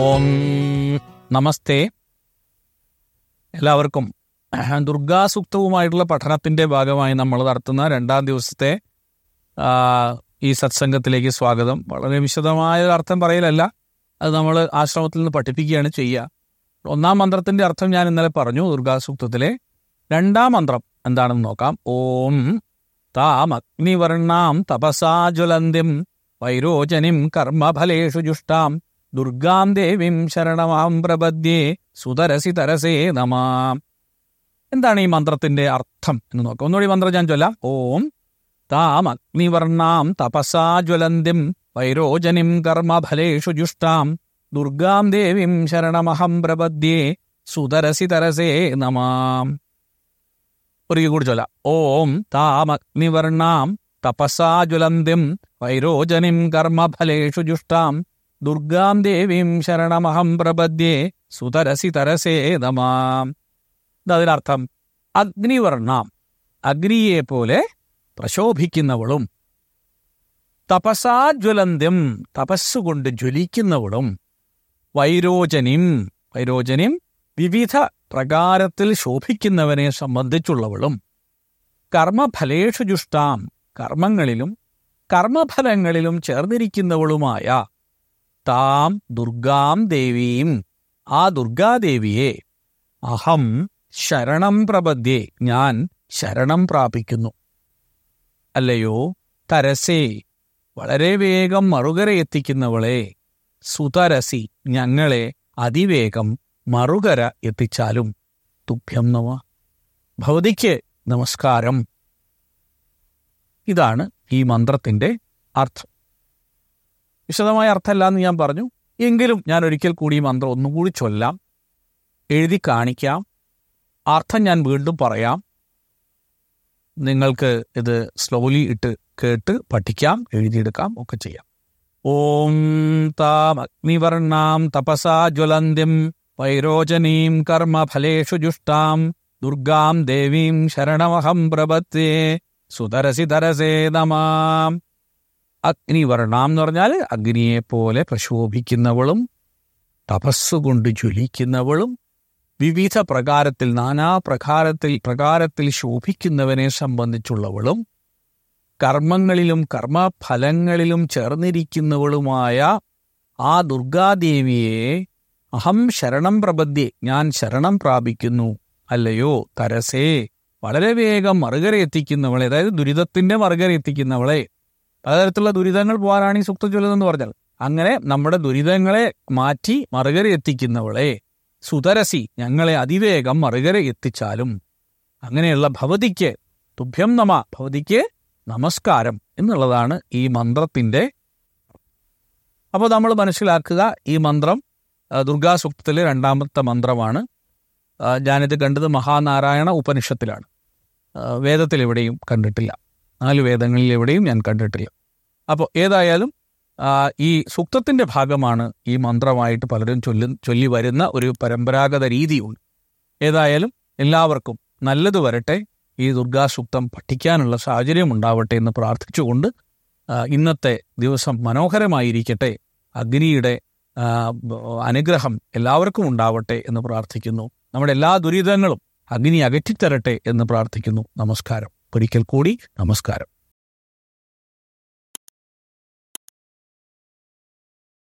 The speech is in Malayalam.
ഓം നമസ്തേ എല്ലാവർക്കും ദുർഗാസൂക്തവുമായിട്ടുള്ള പഠനത്തിന്റെ ഭാഗമായി നമ്മൾ നടത്തുന്ന രണ്ടാം ദിവസത്തെ ആ, ഈ സത്സംഗത്തിലേക്ക് സ്വാഗതം വളരെ വിശദമായ ഒരു അർത്ഥം പറയലല്ല അത് നമ്മൾ ആശ്രമത്തിൽ നിന്ന് പഠിപ്പിക്കുകയാണ് ചെയ്യുക ഒന്നാം മന്ത്രത്തിന്റെ അർത്ഥം ഞാൻ ഇന്നലെ പറഞ്ഞു ദുർഗാസൂക്തത്തിലെ രണ്ടാം മന്ത്രം എന്താണെന്ന് നോക്കാം ഓം താം അഗ്നിവർണാം തപസാ ജ്വലന്തിം വൈരോചനിം കർമ്മഫലേഷു ജുഷ്ടാം ദുർഗാം ദേവീം ശരണമാം പ്രപദ്യേ സുതരസി തരസേ നമാം എന്താണ് ഈ മന്ത്രത്തിന്റെ അർത്ഥം എന്ന് നോക്കാം ഒന്നുകൂടി മന്ത്രം ഞാൻ ചൊല്ലാം ഓം താം അഗ്നിവർണാം തപസാ ജ്വലന്തിം വൈരോചനിം കർമ്മഫലേഷു ജുഷ്ടാം ദുർഗാം ദേവീം ശരണമഹം പ്രപദ്യേ സുതരസി തരസേ നമാം ഒരിക്കൽ കൂടി ചൊല്ലാം ഓം താം അഗ്നിവർണാം തപസാ ജ്വലന്തിം വൈരോചനിം കർമ്മഫലേഷു ജുഷ്ടാം ദുർഗാം ദേവീം ശരണമഹം പ്രപദ്യേ സുതരസി തരസേ നമാം അതിനർത്ഥം അഗ്നിവർണാം അഗ്നിയെ പോലെ പ്രശോഭിക്കുന്നവളും തപസാജ്വലന്ത്യം തപസ്സുകൊണ്ട് ജ്വലിക്കുന്നവളും വൈരോചനിം വൈരോചനിം വിവിധ പ്രകാരത്തിൽ ശോഭിക്കുന്നവനെ സംബന്ധിച്ചുള്ളവളും കർമ്മഫലേഷു ജുഷ്ടാം കർമ്മങ്ങളിലും കർമ്മഫലങ്ങളിലും ചേർന്നിരിക്കുന്നവളുമായ താം ദുർഗാം ദേവീം ആ ദുർഗാദേവിയെ അഹം ശരണം പ്രപദ്യേ ഞാൻ ശരണം പ്രാപിക്കുന്നു അല്ലയോ തരസേ വളരെ വേഗം മറുകര എത്തിക്കുന്നവളെ സുതരസി ഞങ്ങളെ അതിവേഗം മറുകര എത്തിച്ചാലും തുഭ്യം നമ ഭവതിക്ക് നമസ്കാരം ഇതാണ് ഈ മന്ത്രത്തിന്റെ അർത്ഥം വിശദമായ അർത്ഥമല്ല എന്ന് ഞാൻ പറഞ്ഞു എങ്കിലും ഞാൻ ഒരിക്കൽ കൂടി ഈ മന്ത്രം ഒന്നുകൂടി ചൊല്ലാം എഴുതി കാണിക്കാം അർത്ഥം ഞാൻ വീണ്ടും പറയാം നിങ്ങൾക്ക് ഇത് സ്ലോലി ഇട്ട് കേട്ട് പഠിക്കാം എഴുതിയെടുക്കാം ഒക്കെ ചെയ്യാം ഓം താം അഗ്നിവർണാം തപസാ ജ്വലന്തിം വൈരോചനീം കർമ്മഫലേഷു ജുഷ്ടാം ദുർഗാം ദേവീം ശരണമഹം പ്രപത്തേ സുതരസി തരസേ നമാം അഗ്നിവർണാം എന്ന് പറഞ്ഞാൽ അഗ്നിയെ പോലെ പ്രശോഭിക്കുന്നവളും തപസ്സുകൊണ്ട് ജ്വലിക്കുന്നവളും വിവിധ പ്രകാരത്തിൽ നാനാ പ്രകാരത്തിൽ പ്രകാരത്തിൽ ശോഭിക്കുന്നവനെ സംബന്ധിച്ചുള്ളവളും കർമ്മങ്ങളിലും കർമ്മഫലങ്ങളിലും ചേർന്നിരിക്കുന്നവളുമായ ആ ദുർഗാദേവിയെ അഹം ശരണം പ്രപദ്യേ ഞാൻ ശരണം പ്രാപിക്കുന്നു അല്ലയോ തരസേ വളരെ വേഗം മറുകര എത്തിക്കുന്നവളെ അതായത് ദുരിതത്തിന്റെ മറുകര എത്തിക്കുന്നവളെ പലതരത്തിലുള്ള ദുരിതങ്ങൾ പോകാനാണ് ഈ സുക്ത ചൊല്ലുന്നതെന്ന് പറഞ്ഞാൽ അങ്ങനെ നമ്മുടെ ദുരിതങ്ങളെ മാറ്റി മറുകര എത്തിക്കുന്നവളെ സുതരസി ഞങ്ങളെ അതിവേഗം മറുകര എത്തിച്ചാലും അങ്ങനെയുള്ള ഭവതിക്ക് തുഭ്യം നമ ഭവതിക്ക് നമസ്കാരം എന്നുള്ളതാണ് ഈ മന്ത്രത്തിന്റെ അപ്പോൾ നമ്മൾ മനസ്സിലാക്കുക ഈ മന്ത്രം ആ, ദുർഗാസൂക്തത്തിലെ രണ്ടാമത്തെ മന്ത്രമാണ് ആ, ഞാനിത് കണ്ടത് മഹാനാരായണ ഉപനിഷത്തിലാണ് ആ, വേദത്തിൽ എവിടെയും കണ്ടിട്ടില്ല നാല് വേദങ്ങളിൽ എവിടെയും ഞാൻ കണ്ടിട്ടില്ല അപ്പോൾ ഏതായാലും ആ, ഈ സൂക്തത്തിന്റെ ഭാഗമാണ് ഈ മന്ത്രമായിട്ട് പലരും ചൊല്ലി ചൊല്ലി വരുന്ന ഒരു പരമ്പരാഗത രീതിയുണ്ട് ഏതായാലും എല്ലാവർക്കും നല്ലത് വരട്ടെ ഈ ദുർഗാസൂക്തം പഠിക്കാനുള്ള സാഹചര്യം ഉണ്ടാവട്ടെ എന്ന് പ്രാർത്ഥിച്ചുകൊണ്ട് ആ, ഇന്നത്തെ ദിവസം മനോഹരമായിരിക്കട്ടെ അഗ്നിയുടെ ആ, ബ- അനുഗ്രഹം എല്ലാവർക്കും ഉണ്ടാവട്ടെ എന്ന് പ്രാർത്ഥിക്കുന്നു നമ്മുടെ എല്ലാ ദുരിതങ്ങളും അഗ്നി അകറ്റിത്തരട്ടെ എന്ന് പ്രാർത്ഥിക്കുന്നു നമസ്കാരം ഒരിക്കൽ കൂടി നമസ്കാരം